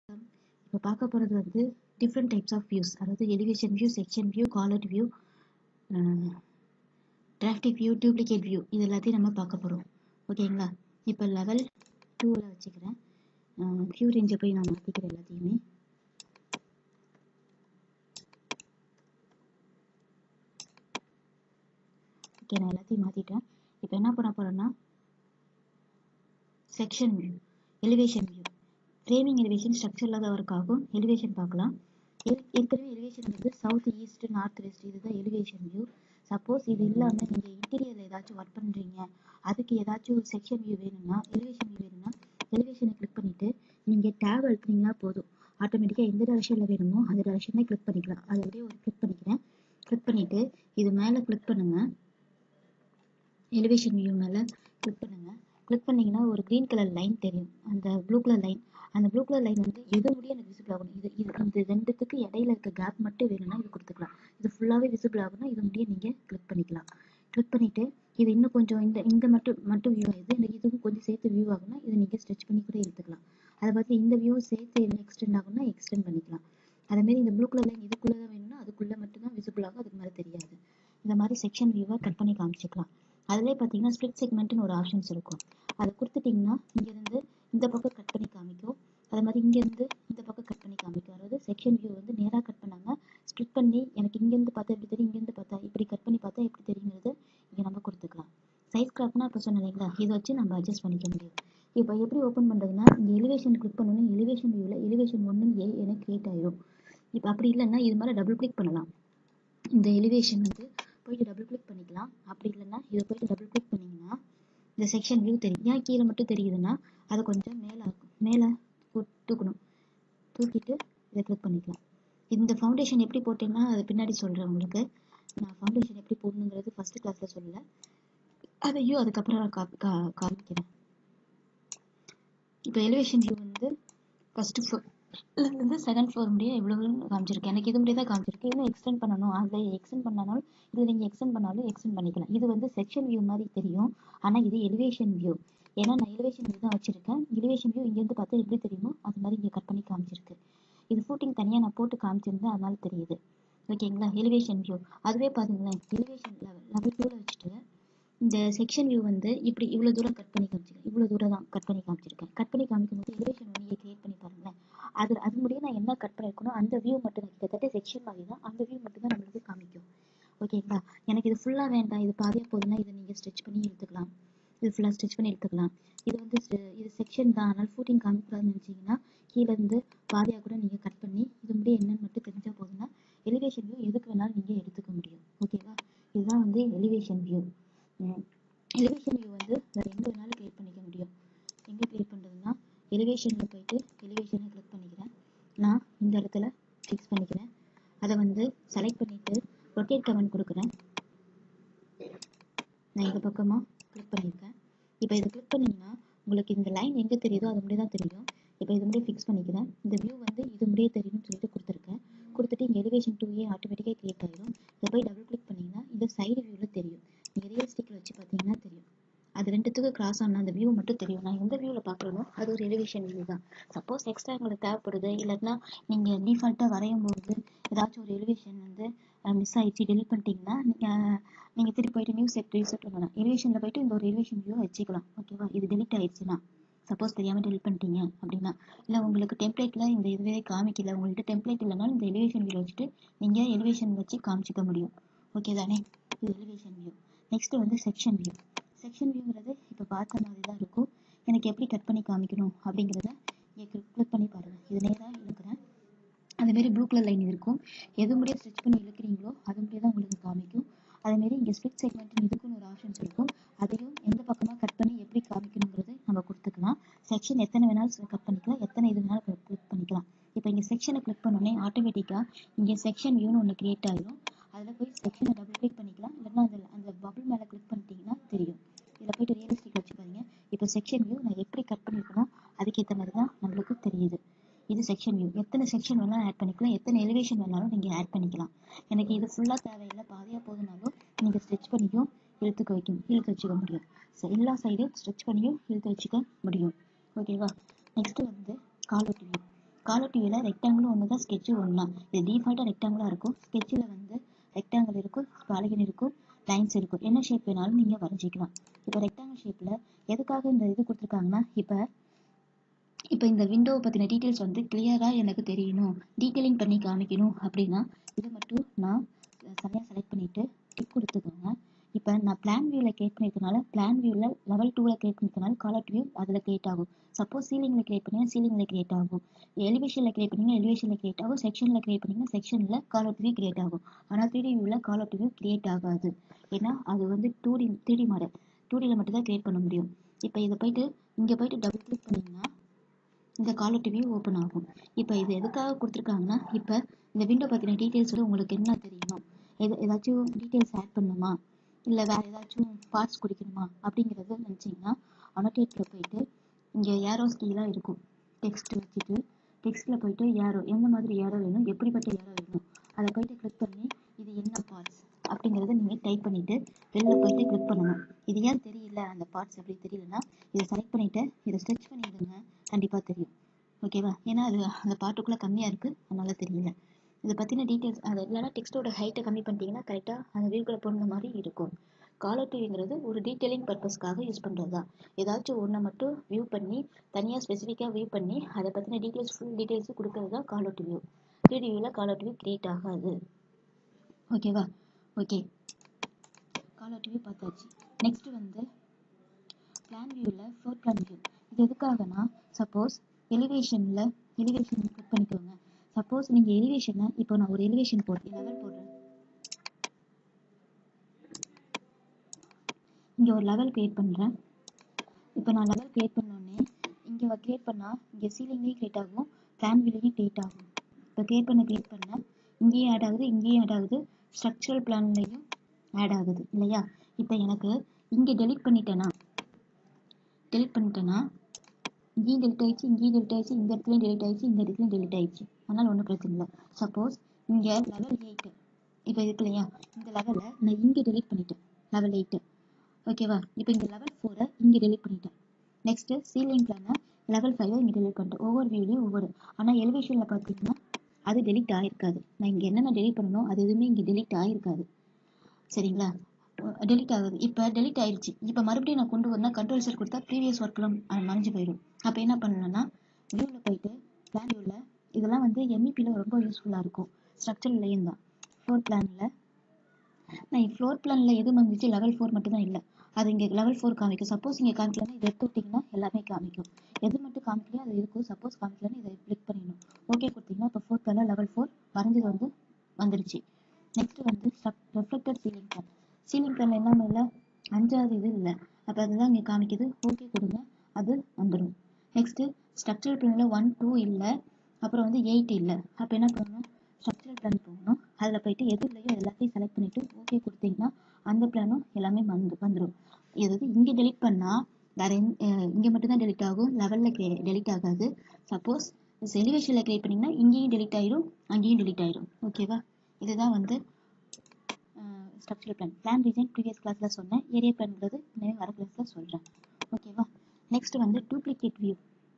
இப்போ பார்க்க போகிறது வந்து டிஃப்ரெண்ட் டைப்ஸ் ஆஃப் வியூஸ் அதாவது elevation view section view callout view drafting view duplicate view இது எல்லாத்தையும் நம்ம பார்க்க போகிறோம் ஓகேங்களா இப்போ லெவல் டூவில் வச்சுக்கிறேன் வியூ ரேஞ்சை போய் நான் மாற்றிக்கிறேன் எல்லாத்தையுமே ஓகே நான் எல்லாத்தையும் மாற்றிட்டேன் இப்போ என்ன பண்ண போகிறேன்னா section view elevation view framing elevation ஸ்ட்ரக்சரில் தான் ஒர்க் ஆகும் எலிவேஷன் பார்க்கலாம் ஏ- ஏற்கனவே எலிவேஷன் வந்து சவுத் ஈஸ்ட் நார்த் வெஸ்ட் இதுதான் எலிவேஷன் வியூ சப்போஸ் இது இல்லாமல் நீங்கள் இன்டீரியரில் ஏதாச்சும் ஒர்க் பண்ணுறீங்க அதுக்கு ஏதாச்சும் செக்ஷன் வியூ வேணும்னா எலிவேஷன் வியூ வேணும்னா எலிவேஷனை கிளிக் பண்ணிவிட்டு நீங்கள் டேப் அழுத்துனீங்கன்னா போதும் ஆட்டோமேட்டிக்காக எந்த டெரெக்ஷனில் வேணுமோ அந்த டெரெக்ஷனே கிளிக் பண்ணிக்கலாம் அது அப்படியே ஒரு கிளிக் பண்ணிக்கிறேன் கிளிக் பண்ணிவிட்டு இது மேலே கிளிக் பண்ணுங்கள் எலிவேஷன் வியூ மேலே கிளிக் பண்ணுங்க கிளிக் பண்ணீங்கன்னா ஒரு க்ரீன் கலர் லைன் தெரியும் அந்த ப்ளூ கலர் லைன் அந்த ப்ளூ கலர் லைன் வந்து எது முடியும் எனக்கு விசிபிள் ஆகணும் இது இது இந்த ரெண்டுத்துக்கு இடையில இருக்க கேப் மட்டும் வேணும்னா இது கொடுத்துக்கலாம் இது ஃபுல்லாகவே விசிபிள் ஆகணும்னா இது முடிய நீங்கள் கிளிக் பண்ணிக்கலாம் கிளிக் பண்ணிவிட்டு இது இன்னும் கொஞ்சம் இந்த இந்த மட்டும் மட்டும் வியூ ஆகுது இந்த இதுவும் கொஞ்சம் சேர்த்து வியூ ஆகும்னா இதை நீங்கள் ஸ்ட்ரெச் பண்ணி கூட எடுத்துக்கலாம் அதை பார்த்து இந்த வியூ சேர்த்து என்ன எக்ஸ்டெண்ட் ஆகும்னா எக்ஸ்டெண்ட் பண்ணிக்கலாம் அதேமாரி இந்த ப்ளூ கலர் லைன் இதுக்குள்ளே தான் வேணும்னா அதுக்குள்ளே மட்டும் தான் விசிபிள் ஆகும் அதுக்கு மேலே தெரியாது இந்த மாதிரி செக்ஷன் வியூவை கட் பண்ணி காமிச்சிக்கலாம் அதிலே பார்த்தீங்கன்னா ஸ்ப்ளிட் செக்மெண்ட்னு ஒரு ஆப்ஷன்ஸ் இருக்கும் அதை கொடுத்துட்டிங்கன்னா இங்கேருந்து இந்த பக்கம் கட் பண்ணி காமிக்கும் அதே மாதிரி இங்கேருந்து இந்த பக்கம் கட் பண்ணி காமிக்கும் அதாவது செக்ஷன் வியூ வந்து நேராக கட் பண்ணாமல் ஸ்ப்ளிட் பண்ணி எனக்கு இங்கேருந்து பார்த்தா எப்படி தெரியும் இங்கேருந்து பார்த்தா இப்படி கட் பண்ணி பார்த்தா எப்படி தெரியுங்கிறது இங்கே நம்ம கொடுத்துக்கலாம் சைஸ் கிராப்னா இப்போ சொன்னேன் இல்லைங்களா இதை வச்சு நம்ம அட்ஜஸ்ட் பண்ணிக்க முடியும் இப்போ எப்படி ஓப்பன் பண்ணுறதுன்னா இங்கே எலிவேஷன் கிளிக் பண்ணணும் எலிவேஷன் வியூவில் எலிவேஷன் ஒன்று ஏ எனக்கு கிரியேட் ஆயிடும் இப்போ அப்படி இல்லைன்னா இது மாதிரி டபுள் கிளிக் பண்ணலாம் இந்த எலிவேஷன் வந்து போயிட்டு டபுள் கிளிக் பண்ணிக்கலாம் அப்படி இல்லைன்னா இதை போயிட்டு டபுள் கிளிக் பண்ணிங்கன்னா இந்த செக்ஷன் வியூ தெரியும் ஏன் கீழே மட்டும் தெரியுதுன்னா அதை கொஞ்சம் மேலே மேலே தூக்கணும் தூக்கிட்டு இதை கிளிக் பண்ணிக்கலாம் இந்த ஃபவுண்டேஷன் எப்படி போட்டீங்கன்னா அது பின்னாடி சொல்கிறேன் உங்களுக்கு நான் ஃபவுண்டேஷன் எப்படி போடணுங்கிறது ஃபஸ்ட்டு கிளாஸில் சொல்லல அதையும் அதுக்கப்புறம் நான் கா கா காமிக்கிறேன் இப்போ எலிவேஷன் வியூ வந்து ஃபஸ்ட்டு ஃப்ளோர்லேருந்து செகண்ட் ஃப்ளோர் முடிய எவ்வளோ காமிச்சிருக்கு எனக்கு இது முடிய தான் காமிச்சிருக்கு இன்னும் எக்ஸ்டெண்ட் பண்ணணும் அதில் எக்ஸ்டெண்ட் பண்ணாலும் இதில் நீங்கள் எக்ஸ்டெண்ட் பண்ணாலும் எக்ஸ்டெண்ட் பண்ணிக்கலாம் இது வந்து செக்ஷன் வியூ மாதிரி தெரியும் ஆனால் இது எலிவேஷன் வியூ ஏன்னா நான் எலிவேஷன் வியூ தான் வச்சுருக்கேன் எலிவேஷன் வியூ இங்கேருந்து பார்த்தா எப்படி தெரியுமோ அது மாதிரி இங்கே கட் பண்ணி காமிச்சிருக்கு இது ஃபூட்டிங் தனியாக நான் போட்டு காமிச்சிருந்தேன் அதனால தெரியுது ஓகேங்களா எலிவேஷன் வியூ அதுவே பாருங்களேன் எலிவேஷன் லெவல் லெவல் டூவில் வச்சுட்டு இந்த செக்ஷன் வியூ வந்து இப்படி இவ்வளோ தூரம் கட் பண்ணி காமிச்சிருக்கேன் இவ்வளோ தூரம் தான் கட் பண்ணி காமிச்சிருக்கேன் கட் பண்ணி காமிக்கும் போது எலிவேஷன் ஒன்று நீங்கள் கிரியேட் பண்ணி பாருங்களேன் அது அது முடிய நான் என்ன கட் பண்ணியிருக்கணும் அந்த வியூ மட்டும் தான் கிட்டத்தட்ட செக்ஷன் மாதிரி தான் அந்த வியூ மட்டும் தான் நம்மளுக்கு காமிக்கும் ஓகேங்களா எனக்கு இது ஃபுல்லாக வேண்டாம் இது பாதியாக போகுதுன்னா இதை நீங்கள் ஸ்டிச் பண்ணி எடுத்துக்கலாம் இது ஃபுல்லாக ஸ்டிச் பண்ணி எடுத்துக்கலாம் இது வந்து st- இது செக்ஷன் தான் அதனால் ஃபூட்டிங் காமிக்கூடாதுன்னு நினச்சிங்கன்னா கீழே இருந்து பாதியாக கூட நீங்கள் கட் பண்ணி இது முடிய என்னன்னு மட்டும் தெரிஞ்சால் போதுன்னா எலிவேஷன் வியூ எதுக்கு வேணாலும் நீங்கள் எடுத்துக்க முடியும் ஓகேவா இதுதான் வந்து எலிவேஷன் வியூ எலிவேஷன் வியூ வந்து வேறு எங்கே வேணாலும் கிரியேட் பண்ணிக்க முடியும் எங்கே கிரியேட் பண்ணுறதுன்னா எலிவேஷனில் போயிட்டு எலிவேஷனை கிளிக் பண்ணிக்கிறேன் நான் இந்த இடத்துல ஃபிக்ஸ் பண்ணிக்கிறேன் அதை வந்து செலக்ட் பண்ணிவிட்டு ரொட்டேட் கமெண்ட் கொடுக்குறேன் நான் இந்த பக்கமாக கிளிக் பண்ணியிருக்கேன் இப்போ இதை கிளிக் பண்ணிங்கன்னா உங்களுக்கு இந்த லைன் எங்கே தெரியுதோ அது முடியே தான் தெரியும் இப்போ இது முடியே ஃபிக்ஸ் பண்ணிக்கிறேன் இந்த வியூ வந்து இது முடியே தெரியும்னு சொல்லிட்டு கொடுத்துருக்கேன் கொடுத்துட்டு இங்கே எலிவேஷன் டூயே ஆட்டோமேட்டிக்காக கிரியேட் ஆகிடும் இதை போய் டபுள் கிளிக் பண்ணிங்கன்னா இந்த சைடு வியூவில் தெரியும் நீங்கள் ரியலிஸ்டிக்கில் வச்சு பார்த்தீங்கன்னா தெரியும் அது ரெண்டுத்துக்கு கிராஸ் ஆன அந்த வியூ மட்டும் தெரியும் நான் எந்த வியூவில் பார்க்குறேனோ அது ஒரு எலிவேஷன் வியூ தான் சப்போஸ் எக்ஸ்ட்ரா உங்களுக்கு தேவைப்படுது இல்லைன்னா நீங்கள் டிஃபால்ட்டாக வரையும் போது ஏதாச்சும் ஒரு எலிவேஷன் வந்து மிஸ் ஆயிடுச்சு டெலிட் பண்ணிட்டீங்கன்னா நீங்கள் நீங்கள் திருப்பி போயிட்டு நியூ செட் ரீசெட் பண்ணலாம் எலிவேஷனில் போயிட்டு இந்த ஒரு எலிவேஷன் வியூ வச்சுக்கலாம் ஓகேவா இது டெலிட் ஆயிடுச்சுன்னா சப்போஸ் தெரியாமல் டெலிட் பண்ணிட்டீங்க அப்படின்னா இல்லை உங்களுக்கு டெம்ப்ளேட்டில் இந்த இதுவே காமிக்கல உங்கள்கிட்ட டெம்ப்ளேட் இல்லைனாலும் இந்த எலிவேஷன் வியூ வச்சுட்டு நீங்கள் எலிவேஷன் வச்சு காமிச்சிக்க முடியும் ஓகே தானே இது எலிவேஷன் வியூ நெக்ஸ்ட் வந்து செக்ஷன் வியூ செக்ஷன் வியூங்கிறது இப்போ பார்த்த மாதிரி தான் இருக்கும் எனக்கு எப்படி கட் பண்ணி காமிக்கணும் அப்படிங்கிறத இங்கே கிளிக் பண்ணி பாருங்கள் இது நேராக இழுக்கிறேன் அதேமாரி ப்ளூ கலர் லைன் இருக்கும் எது முடிய ஸ்டிச் பண்ணி இழுக்கிறீங்களோ அது முடிய தான் உங்களுக்கு காமிக்கும் அதேமாரி இங்கே ஸ்பிளிட் செக்மெண்ட் இதுக்குன்னு ஒரு ஆப்ஷன்ஸ் இருக்கும் அதையும் எந்த பக்கமாக கட் பண்ணி எப்படி காமிக்கணுங்கிறது நம்ம கொடுத்துக்கலாம் செக்ஷன் எத்தனை வேணாலும் கட் பண்ணிக்கலாம் எத்தனை இது வேணாலும் கிளிக் பண்ணிக்கலாம் இப்போ இங்கே செக்ஷனை கிளிக் பண்ணோடனே ஆட்டோமேட்டிக்காக இங்கே செக்ஷன் வியூன்னு ஒன்று கிரியேட் ஆகிடும் அதில் போய் செக்ஷனை டபுள் கிளிக் பண்ணிக்கலாம் இல்லைன்னா அந்த அந்த பபிள் மேலே கிளிக் பண்ணிட்டீங்கன்னா தெரியும் இதில் போயிட்டு ரியலிஸ்டிக் வச்சு பாருங்க இப்போ செக்ஷன் வியூ நான் எப்படி கட் பண்ணியிருக்கணும் அதுக்கேற்ற மாதிரி தான் நம்மளுக்கு தெரியுது இது செக்ஷன் வியூ எத்தனை செக்ஷன் வேணாலும் ஆட் பண்ணிக்கலாம் எத்தனை எலிவேஷன் வேணாலும் நீங்கள் ஆட் பண்ணிக்கலாம் எனக்கு இது ஃபுல்லாக தேவையில்லை பாதியாக போதுனாலும் நீங்கள் ஸ்ட்ரெச் பண்ணியும் இழுத்துக்க வைக்கும் இழுத்து வச்சுக்க முடியும் ஸோ எல்லா சைடும் ஸ்ட்ரெச் பண்ணியும் இழுத்து வச்சுக்க முடியும் ஓகேவா நெக்ஸ்ட்டு வந்து காலர் வியூ காலர் டிவியில் ரெக்டாங்கிளும் ஒன்று தான் ஸ்கெட்சும் ஒன்று தான் இது டிஃபால்ட்டாக ரெக்டாங்கிளாக இருக்கும் ஸ்கெட்சில் வந்து ரெக்டாங்கிள் இருக்கும் பாலிகன் இருக்கும் லைன்ஸ் இருக்கும் என்ன ஷேப் வேணாலும் நீங்கள் வரைஞ்சிக்கலாம் இப்போ ரெக்டாங்கிள் ஷேப்பில் எதுக்காக இந்த இது கொடுத்துருக்காங்கன்னா இப்போ இப்போ இந்த விண்டோவை பற்றின டீட்டெயில்ஸ் வந்து கிளியராக எனக்கு தெரியணும் டீட்டெயிலிங் பண்ணி காமிக்கணும் அப்படின்னா இதை மட்டும் நான் சரியாக செலக்ட் பண்ணிவிட்டு டிக் கொடுத்துக்கோங்க இப்போ நான் பிளான் வியூவில் கிரியேட் பண்ணியிருக்கனால பிளான் வியூவில் லெவல் டூவில் கிரியேட் பண்ணியிருக்கனால காலர் வியூ அதில் கிரியேட் ஆகும் சப்போஸ் சீலிங்கில் கிரியேட் பண்ணிங்கன்னா சீலிங்கில் கிரியேட் ஆகும் எலிவேஷனில் கிரியேட் பண்ணிங்கன்னா எலிவேஷனில் கிரியேட் ஆகும் செக்ஷனில் கிரியேட் பண்ணிங்கன்னா செக்ஷனில் காலர் வியூ கிரியேட் ஆகும் ஆனால் த்ரீ டி வியூவில் காலர் வியூ கிரியேட் ஆகாது ஏன்னா அது வந்து two D three D model two டியில் மட்டும் தான் கிரியேட் பண்ண முடியும் இப்போ இதை போயிட்டு இங்கே போயிட்டு டபுள் கிளிக் பண்ணிங்கன்னா இந்த காலர் டிவி ஓப்பன் ஆகும் இப்போ இது எதுக்காக கொடுத்துருக்காங்கன்னா இப்போ இந்த விண்டோ பற்றின டீட்டெயில்ஸோட உங்களுக்கு என்ன தெரியணும் எது ஏதாச்சும் டீட்டெயில்ஸ் ஆட் பண்ணணுமா இல்லை வேறு ஏதாச்சும் பார்ட்ஸ் குடிக்கணுமா அப்படிங்கிறத நினச்சிங்கன்னா அனோட்டேட்டில் போயிட்டு இங்கே ஏரோஸ் கீலாம் இருக்கும் டெக்ஸ்ட் வச்சுட்டு டெக்ஸ்ட்டில் போயிட்டு ஏரோ எந்த மாதிரி ஏரோ வேணும் எப்படிப்பட்ட ஏரோ வேணும் அதை போயிட்டு கிளிக் பண்ணி இது என்ன பார்ட்ஸ் அப்படிங்கிறத நீங்கள் டைப் பண்ணிவிட்டு வெளில போயிட்டு கிளிக் பண்ணணும் இது ஏன் தெரியல அந்த பார்ட்ஸ் அப்படி தெரியலனா இதை செலக்ட் பண்ணிவிட்டு இதை ஸ்ட்ரெச் பண்ணிவிடுங்க கண்டிப்பாக தெரியும் ஓகேவா ஏன்னா அது அந்த பாட்டுக்குள்ளே கம்மியாக இருக்குது அதனால தெரியல இதை பற்றின டீட்டெயில்ஸ் அது இல்லைனா டெக்ஸ்ட்டோட ஹைட்டை கம்மி பண்ணிட்டீங்கன்னா கரெக்டாக அந்த வியூக்குள்ள பொருந்த மாதிரி இருக்கும் காலர் டிவிங்கிறது ஒரு டீட்டெயிலிங் பர்பஸ்க்காக யூஸ் பண்ணுறது தான் ஏதாச்சும் ஒன்றை மட்டும் வியூ பண்ணி தனியாக ஸ்பெசிஃபிக்காக வியூ பண்ணி அதை பற்றின டீட்டெயில்ஸ் ஃபுல் டீட்டெயில்ஸும் கொடுக்கறது தான் காலர் டிவியூ த்ரீ டிவியில் காலர் டிவி கிரியேட் ஆகாது ஓகேவா ஓகே காலர் டிவி பார்த்தாச்சு நெக்ஸ்ட் வந்து பிளான் வியூவில் ஃப்ளோர் பிளான் வியூ இது எதுக்காகனா சப்போஸ் எலிவேஷனில் எலிவேஷன் கிளிக் பண்ணிக்கோங்க சப்போஸ் நீங்கள் எலிவேஷனை இப்போ நான் ஒரு எலிவேஷன் போடுறேன் லெவல் போடுறேன் இங்கே ஒரு லெவல் கிரியேட் பண்ணுறேன் இப்போ நான் லெவல் கிரியேட் பண்ணோடனே இங்கே கிரியேட் பண்ணால் இங்கே சீலிங்லேயும் கிரியேட் ஆகும் பிளான் வியூலையும் கிரியேட் ஆகும் இப்போ கிரியேட் பண்ண கிரியேட் பண்ண இங்கேயும் ஆட் ஆகுது இங்கேயும் ஆட் ஆகுது ஸ்ட்ரக்சரல் பிளான்லேயும் ஆட் ஆகுது இல்லையா இப்போ எனக்கு இங்கே டெலிட் பண்ணிட்டேன்னா டெலிட் பண்ணிட்டேன்னா இங்கேயும் டெலிட் ஆயிடுச்சு இங்கேயும் டெலிட் ஆயிடுச்சு இந்த இடத்துலையும் டெலிட் ஆயிடுச்சு இந்த இடத்துலையும் டெலிட் ஆயிடுச்சு அதனால் ஒன்றும் பிரச்சனை இல்லை சப்போஸ் இங்கே லெவல் எயிட்டு இப்போ இருக்கு இல்லையா இந்த லெவலை நான் இங்கே டெலிட் பண்ணிட்டேன் லெவல் எயிட்டு ஓகேவா இப்போ இங்கே லெவல் ஃபோரை இங்கே டெலிட் பண்ணிட்டேன் நெக்ஸ்ட்டு சீலிங் பிளானை லெவல் ஃபைவை இங்கே டெலிட் பண்ணிட்டேன் ஒவ்வொரு வியூலையும் ஒவ்வொரு ஆனால் எலிவேஷனில் பார்த்தீங்கன்னா அது டெலிட் ஆகிருக்காது நான் இங்கே என்னென்ன டெலிட் பண்ணணும் அது எதுவுமே இங்கே டெலிட் ஆகிருக்காது சரிங்களா டெலிட் ஆகுது இப்போ டெலிட் ஆயிடுச்சு இப்போ மறுபடியும் நான் கொண்டு வரணும் கண்ட்ரோல் செட் கொடுத்தா ப்ரீவியஸ் ஒர்க்லாம் மறைஞ்சு போயிடும் அப்போ என்ன பண்ணணும்னா வியூவில் போயிட்டு பிளான் வியூவில் இதெல்லாம் வந்து எம்இபியில் ரொம்ப யூஸ்ஃபுல்லாக இருக்கும் ஸ்ட்ரக்சர்லேயும் தான் ஃப்ளோர் பிளானில் நான் ஃப்ளோர் பிளானில் எது வந்துச்சு லெவல் ஃபோர் மட்டும் தான் இல்லை அது இங்கே லெவல் ஃபோர் காமிக்கும் சப்போஸ் இங்கே காமிக்கலன்னா இதை எடுத்து விட்டிங்கன்னா எல்லாமே காமிக்கும் எது மட்டும் காமிக்கலையோ அது இருக்கும் சப்போஸ் காமிக்கலன்னா இதை கிளிக் பண்ணிடணும் ஓகே கொடுத்தீங்கன்னா இப்போ ஃபோர் பிளானில் லெவல் ஃபோர் வரைஞ்சது வந்து வந்துருச்சு நெக்ஸ்ட் வந்து reflected ceiling plan ceiling plan என்ன இல்லை அஞ்சாவது இது இல்லை அப்போ அதுதான் இங்கே காமிக்குது ஓகே கொடுங்க அது வந்துடும் நெக்ஸ்ட்டு ஸ்ட்ரக்சரல் பிளானில் ஒன் டூ இல்லை அப்புறம் வந்து எயிட் இல்லை அப்போ என்ன பண்ணணும் ஸ்ட்ரக்சரல் பிளான் போகணும் அதில் போயிட்டு எது இல்லையோ எல்லாத்தையும் செலக்ட் பண்ணிவிட்டு ஓகே கொடுத்தீங்கன்னா அந்த பிளானும் எல்லாமே வந்து வந்துடும் எதாவது இங்கே டெலிட் பண்ணால் வேறு இங்கே மட்டும்தான் டெலிட் ஆகும் லெவலில் டெலிட் ஆகாது சப்போஸ் எலிவேஷனில் கிரியேட் பண்ணிங்கன்னா இங்கேயும் டெலிட் ஆயிடும் அங்கேயும் டெலிட் ஆயிடும் ஓகேவா இதுதான் வந்து structural plan plan design previous கிளாஸில் சொன்னேன் ஏரியா பிளான்ங்கிறது இன்னும் வர கிளாஸில் சொல்கிறேன் ஓகேவா நெக்ஸ்ட் வந்து டூப்ளிகேட் வியூ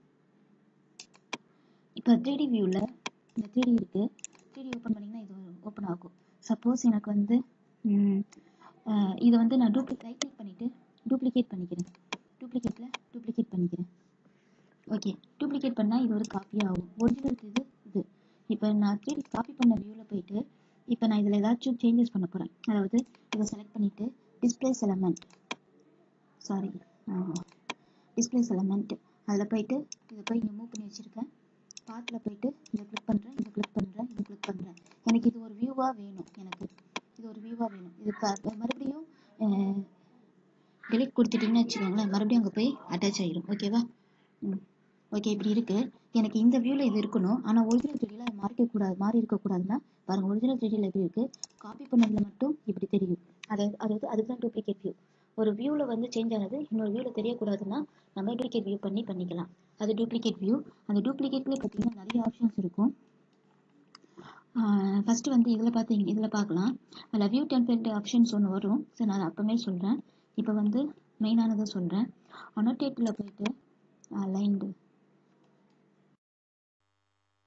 இப்போ த்ரீ வியூவில் இந்த த்ரீ இருக்குது த்ரீ ஓப்பன் பண்ணிங்கன்னா இது ஓப்பன் ஆகும் சப்போஸ் எனக்கு வந்து இதை வந்து நான் டூப்ளிக் ரைட் கிளிக் பண்ணிவிட்டு டூப்ளிகேட் பண்ணிக்கிறேன் டூப்ளிகேட்டில் டூப்ளிகேட் பண்ணிக்கிறேன் ஓகே டூப்ளிகேட் பண்ணால் இது ஒரு காப்பி ஆகும் ஒரிஜினல் இது இது இப்போ நான் த்ரீ காப்பி பண்ண வியூவில் போயிட்டு இப்போ நான் இதில் ஏதாச்சும் சேஞ்சஸ் பண்ண போகிறேன் அதாவது இதை செலக்ட் பண்ணிவிட்டு displace element sorry displace element அதில் போயிட்டு இதை போய் இங்கே மூவ் பண்ணி வச்சுருக்கேன் பார்ட்டில் போயிட்டு இதை கிளிக் பண்ணுறேன் இதை கிளிக் பண்ணுறேன் இதை கிளிக் பண்ணுறேன் எனக்கு இது ஒரு வியூவாக வேணும் எனக்கு இது ஒரு வியூவாக வேணும் இது மறுபடியும் டெலிட் கொடுத்துட்டிங்கன்னு வச்சுக்கோங்களேன் மறுபடியும் அங்கே போய் அட்டாச் ஆகிடும் ஓகேவா ம் ஓகே இப்படி இருக்குது எனக்கு இந்த வியூவில் இது இருக்கணும் ஆனால் ஒரிஜினல் த்ரீடியில் அது மாறிக்கக்கூடாது மாறி இருக்கக்கூடாதுன்னா பாருங்கள் ஒரிஜினல் த்ரீடியில் எப்படி இருக்குது காப்பி பண்ணதில் மட்டும் இப்படி தெரியும் அதாவது அதாவது அதுக்கு தான் டூப்ளிகேட் வியூ ஒரு வியூவில் வந்து சேஞ்ச் ஆனது இன்னொரு வியூவில் தெரியக்கூடாதுன்னா நம்ம டூப்ளிகேட் வியூ பண்ணி பண்ணிக்கலாம் அது டூப்ளிகேட் வியூ அந்த டூப்ளிகேட்லேயே பார்த்தீங்கன்னா நிறைய ஆப்ஷன்ஸ் இருக்கும் ஃபஸ்ட்டு வந்து இதில் பார்த்தீங்க இதில் பார்க்கலாம் அதில் வியூ டெம்ப்ளேட் ஆப்ஷன்ஸ் ஒன்று வரும் சரி நான் அப்போவே சொல்கிறேன் இப்போ வந்து மெயினானதை சொல்கிறேன் அனோட்டேட்டில் போயிட்டு லைன்டு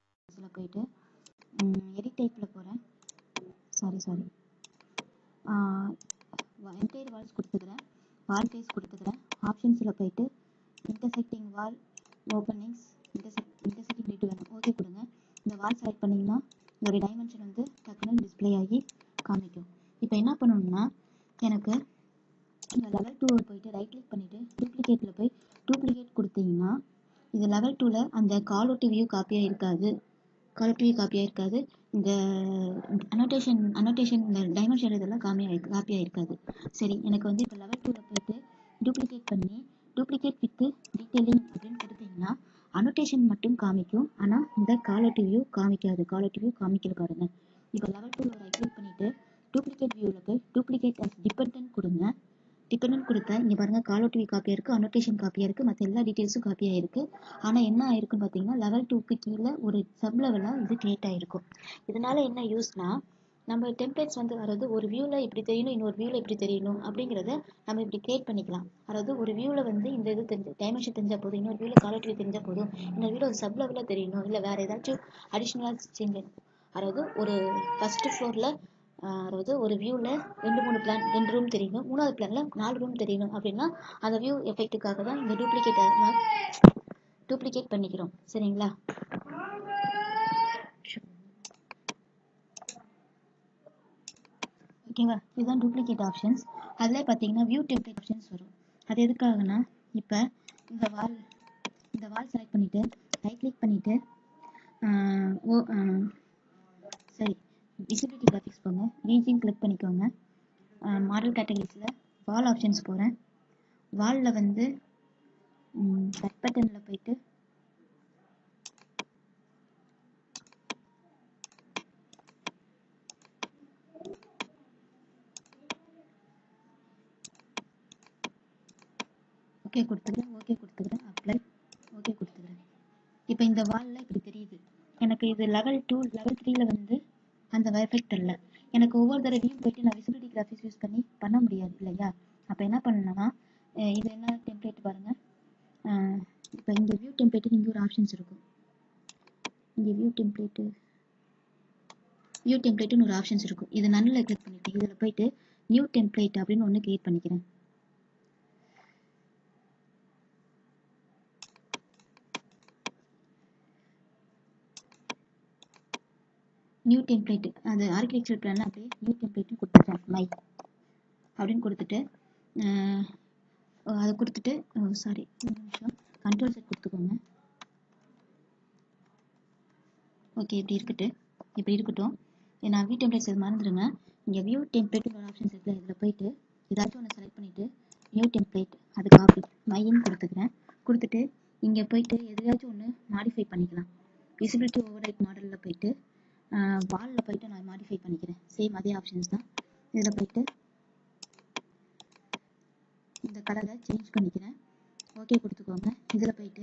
டூலில் போயிட்டு எடிட் டைப்பில் போகிறேன் சாரி சாரி என்டையர் வால்ஸ் கொடுத்துக்கிறேன் வால் கைஸ் கொடுத்துக்கிறேன் ஆப்ஷன்ஸில் போயிட்டு intersecting wall openings intersect intersecting ரேட்டு வேணும் ஓகே கொடுங்க இந்த வால் செலக்ட் பண்ணிங்கன்னா இதோட டைமென்ஷன் வந்து டக்குன்னு டிஸ்ப்ளே ஆகி காமிக்கும் இப்போ என்ன பண்ணணும்னா எனக்கு இந்த லெவல் டூவை போயிட்டு ரைட் கிளிக் பண்ணிவிட்டு டூப்ளிகேட்டில் போய் டூப்ளிகேட் கொடுத்தீங்கன்னா இது லெவல் டூவில் அந்த காலோட்டி வியூ காப்பியாக இருக்காது காலோட்டி வியூ காப்பியாக இருக்காது இந்த அனோட்டேஷன் அனோட்டேஷன் இந்த டைமென்ஷன் இதெல்லாம் காமியாக காப்பியாக இருக்காது சரி எனக்கு வந்து இப்போ லெவல் டூவில் போயிட்டு டூப்ளிகேட் பண்ணி டூப்ளிகேட் வித் டீட்டெயிலிங் அப்படின்னு கொடுத்தீங்கன்னா அனோட்டேஷன் மட்டும் காமிக்கும் ஆனால் இந்த காலோட்டி வியூ காமிக்காது காலோட்டி வியூ காமிக்கல பாருங்க இப்போ லெவல் டூவில் ரைட் கிளிக் பண்ணிவிட்டு டூப்ளிகேட் வியூவில் போய் டூப்ளிகேட் அஸ் டிபெண்டன்ட் கொடுங்க டிபெண்டன்ட் கொடுத்தா இங்கே பாருங்கள் காலர் டிவி காப்பியாக இருக்குது அனோட்டேஷன் காப்பியாக இருக்குது மற்ற எல்லா டீட்டெயில்ஸும் காப்பியாக இருக்குது ஆனால் என்ன ஆயிருக்குன்னு பார்த்தீங்கன்னா லெவல் டூக்கு கீழே ஒரு சப் லெவலாக இது கிரியேட் ஆகிருக்கும் இதனால என்ன யூஸ்னா நம்ம டெம்ப்ளேட்ஸ் வந்து அதாவது ஒரு வியூவில் இப்படி தெரியணும் இன்னொரு வியூவில் இப்படி தெரியணும் அப்படிங்கிறத நம்ம இப்படி கிரியேட் பண்ணிக்கலாம் அதாவது ஒரு வியூவில் வந்து இந்த இது தெரிஞ்ச டைமென்ஷன் தெரிஞ்சால் போதும் இன்னொரு வியூவில் காலர் டிவி தெரிஞ்சால் போதும் இன்னொரு வியூவில் ஒரு சப் லெவலில் தெரியணும் இல்லை வேறு ஏதாச்சும் அடிஷ்னலாக சேஞ்ச் அதாவது ஒரு ஃபஸ்ட்டு ஃப்ளோரில் அதாவது ஒரு வியூவில் ரெண்டு மூணு பிளான் ரெண்டு ரூம் தெரியணும் மூணாவது பிளானில் நாலு ரூம் தெரியணும் அப்படின்னா அந்த வியூ எஃபெக்ட்டுக்காக தான் இந்த டூப்ளிகேட் டூப்ளிகேட் பண்ணிக்கிறோம் சரிங்களா ஓகேவா இதுதான் டூப்ளிகேட் ஆப்ஷன்ஸ் அதில் பார்த்தீங்கன்னா வியூ டெம்ப்ளேட் ஆப்ஷன்ஸ் வரும் அது எதுக்காகனா இப்போ இந்த வால் இந்த வால் செலக்ட் பண்ணிவிட்டு ரைட் கிளிக் பண்ணிவிட்டு ஓ சரி விசிபிலிட்டி கிராஃபிக்ஸ் போங்க ரீஜியன் கிளிக் பண்ணிக்கோங்க மாடல் கேட்டகரிஸில் வால் ஆப்ஷன்ஸ் போகிறேன் வாலில் வந்து கட் பட்டனில் போயிட்டு ஓகே கொடுத்துக்கிறேன் ஓகே கொடுத்துக்கிறேன் அப்ளை ஓகே கொடுத்துக்கிறேன் இப்போ இந்த வாலில் இப்படி தெரியுது எனக்கு இது லெவல் டூ லெவல் த்ரீல வந்து அந்த எஃபெக்ட் இல்லை எனக்கு ஒவ்வொரு தடவையும் போயிட்டு நான் விசிபிலிட்டி கிராஃபிக்ஸ் யூஸ் பண்ணி பண்ண முடியாது இல்லையா அப்போ என்ன பண்ணணும்னா இது என்ன டெம்ப்ளேட் பாருங்கள் இப்போ இங்கே வியூ டெம்ப்ளேட்டுக்கு இங்கே ஒரு ஆப்ஷன்ஸ் இருக்கும் இங்கே வியூ டெம்ப்ளேட்டு வியூ டெம்ப்ளேட்டுன்னு ஒரு ஆப்ஷன்ஸ் இருக்கும் இது நன்னில் கிளிக் பண்ணிட்டு இதில் போயிட்டு நியூ டெம்ப்ளேட் அப்படின்னு ஒன்று கிரியேட் பண்ணிக்கிறேன் நியூ டெம்ப்ளேட் அது ஆர்கிடெக்சர் பிளான் அப்படியே நியூ டெம்ப்ளேட்னு கொடுத்துட்டேன் மை அப்படின்னு கொடுத்துட்டு அதை கொடுத்துட்டு சாரி ஒரு நிமிஷம் கண்ட்ரோல் செட் கொடுத்துக்கோங்க ஓகே இப்படி இருக்கட்டு இப்படி இருக்கட்டும் நான் வியூ டெம்ப்ளேட்ஸ் இது மறந்துடுங்க இங்கே வியூ டெம்ப்ளேட் ஒரு ஆப்ஷன்ஸ் இருக்குல்ல இதில் போயிட்டு ஏதாச்சும் ஒன்று செலக்ட் பண்ணிவிட்டு நியூ டெம்ப்ளேட் அது காப்பி மைன்னு கொடுத்துக்கிறேன் கொடுத்துட்டு இங்கே போயிட்டு எதையாச்சும் ஒன்று மாடிஃபை பண்ணிக்கலாம் விசிபிலிட்டி ஓவர் ரைட் மாடலில் போயிட்டு வாலில் போயிட்டு நான் மாடிஃபை பண்ணிக்கிறேன் சேம் அதே ஆப்ஷன்ஸ் தான் இதில் போயிட்டு இந்த கலரை சேஞ்ச் பண்ணிக்கிறேன் ஓகே கொடுத்துக்கோங்க இதில் போயிட்டு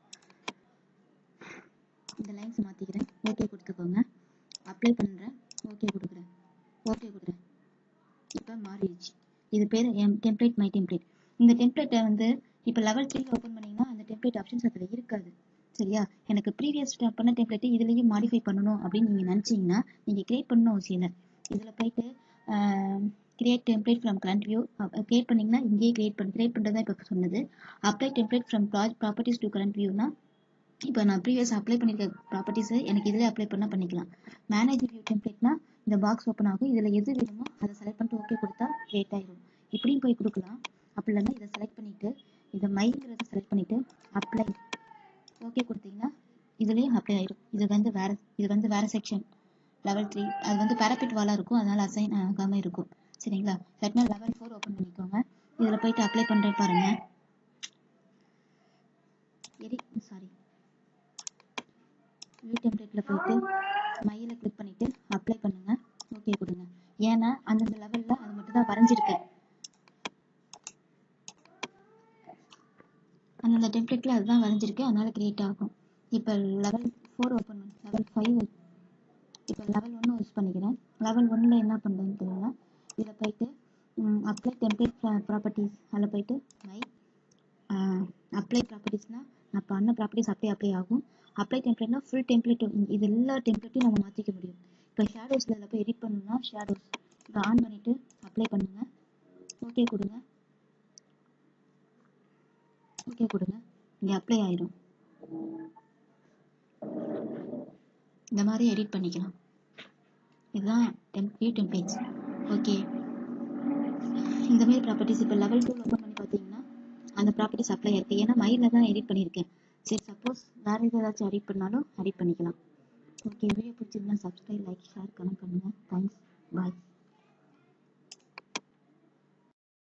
இந்த லைன்ஸ் மாற்றிக்கிறேன் ஓகே கொடுத்துக்கோங்க அப்ளை பண்ணுறேன் ஓகே கொடுக்குறேன் ஓகே கொடுக்குறேன் இப்போ மாறிடுச்சு இது பேர் எம் டெம்ப்ளேட் மை டெம்ப்ளேட் இந்த டெம்ப்ளேட்டை வந்து இப்போ லெவல் த்ரீ ஓப்பன் பண்ணிங்கன்னா அந்த டெம்ப்ளேட் ஆப்ஷன்ஸ் அதில் இருக்காது சரியா எனக்கு ப்ரீவியஸ் பண்ண டெம்ப்ளேட்டு இதுலேயும் மாடிஃபை பண்ணணும் அப்படின்னு நீங்கள் நினச்சிங்கன்னா நீங்கள் கிரியேட் பண்ணணும் அவசியம் இல்லை இதில் போயிட்டு create template from current view create பண்ணிங்கன்னா இங்கேயே கிரியேட் பண்ணி கிரியேட் பண்ணுறது இப்போ சொன்னது apply template from properties to current வியூனா இப்போ நான் ப்ரீவியஸ் அப்ளை பண்ணியிருக்க ப்ராப்பர்ட்டிஸை எனக்கு இதில் அப்ளை பண்ணால் பண்ணிக்கலாம் மேனேஜ் வியூ டெம்ப்ளேட்னா இந்த பாக்ஸ் ஓப்பன் ஆகும் இதில் எது வேணுமோ அதை செலக்ட் பண்ணிட்டு ஓகே கொடுத்தா கிரியேட் ஆயிடும் இப்படியும் போய் கொடுக்கலாம் அப்படி இல்லைன்னா இதை செலக்ட் பண்ணிவிட்டு இதை மைங்கிறத செலக்ட் பண்ணிவிட்டு அப்ளை ஓகே கொடுத்தீங்கன்னா இதுலேயும் அப்ளை ஆயிடும் இது வந்து வேறு இது வந்து வேறு செக்ஷன் லெவல் த்ரீ அது வந்து பேரபிட் வாலாக இருக்கும் அதனால் அசைன் ஆகாமல் இருக்கும் சரிங்களா இல்லாட்டினா லெவல் ஃபோர் ஓப்பன் பண்ணிக்கோங்க இதில் போயிட்டு அப்ளை பண்ணுறேன் பாருங்கள் எடி சாரி வியூ டெம்ப்ளேட்டில் போயிட்டு மையில் கிளிக் பண்ணிவிட்டு அப்ளை பண்ணுங்கள் ஓகே கொடுங்க ஏன்னா அந்தந்த லெவலில் அது மட்டும் தான் வரைஞ்சிருக்கேன் அந்தந்த டெம்ப்ளேட்டில் அதுதான் வரைஞ்சிருக்கு அதனால் கிரியேட் ஆகும் இப்போ லெவல் ஃபோர் ஓப்பன் பண்ணி லெவல் ஃபைவ் இப்போ லெவல் ஒன்று யூஸ் பண்ணிக்கிறேன் லெவல் ஒன்னில் என்ன பண்ணுறதுன்னு தெரியல இதில் போயிட்டு அப்ளை டெம்ப்ளேட் ப்ராப்பர்ட்டிஸ் அதில் போயிட்டு மை அப்ளை ப்ராப்பர்ட்டிஸ்னால் நான் பண்ண ப்ராப்பர்ட்டிஸ் அப்படியே அப்ளை ஆகும் அப்ளை டெம்ப்ளேட்னா ஃபுல் டெம்ப்ளேட் இது எல்லா டெம்ப்ளேட்டையும் நம்ம மாற்றிக்க முடியும் இப்போ ஷேடோஸில் இதில் போய் எடிட் பண்ணணும்னா ஷேடோஸ் இதை ஆன் பண்ணிவிட்டு அப்ளை பண்ணுங்க ஓகே கொடுங்க ஓகே கொடுங்க இங்கே அப்ளை ஆயிடும் இந்த மாதிரி எடிட் பண்ணிக்கலாம் இதுதான் டெம் வியூ டெம்ப்ளேட்ஸ் ஓகே இந்த மாதிரி ப்ராப்பர்ட்டிஸ் இப்போ லெவல் டூ ஓப்பன் பண்ணி பார்த்தீங்கன்னா அந்த ப்ராப்பர்ட்டிஸ் அப்ளை இருக்குது ஏன்னா மயிலில் தான் எடிட் பண்ணியிருக்கேன் சரி சப்போஸ் வேறு எது ஏதாச்சும் எடிட் பண்ணாலும் எடிட் பண்ணிக்கலாம் ஓகே வீடியோ பிடிச்சிருந்தா சப்ஸ்கிரைப் லைக் ஷேர் கமெண்ட் பண்ணுங்கள் தேங்க்ஸ் பாய்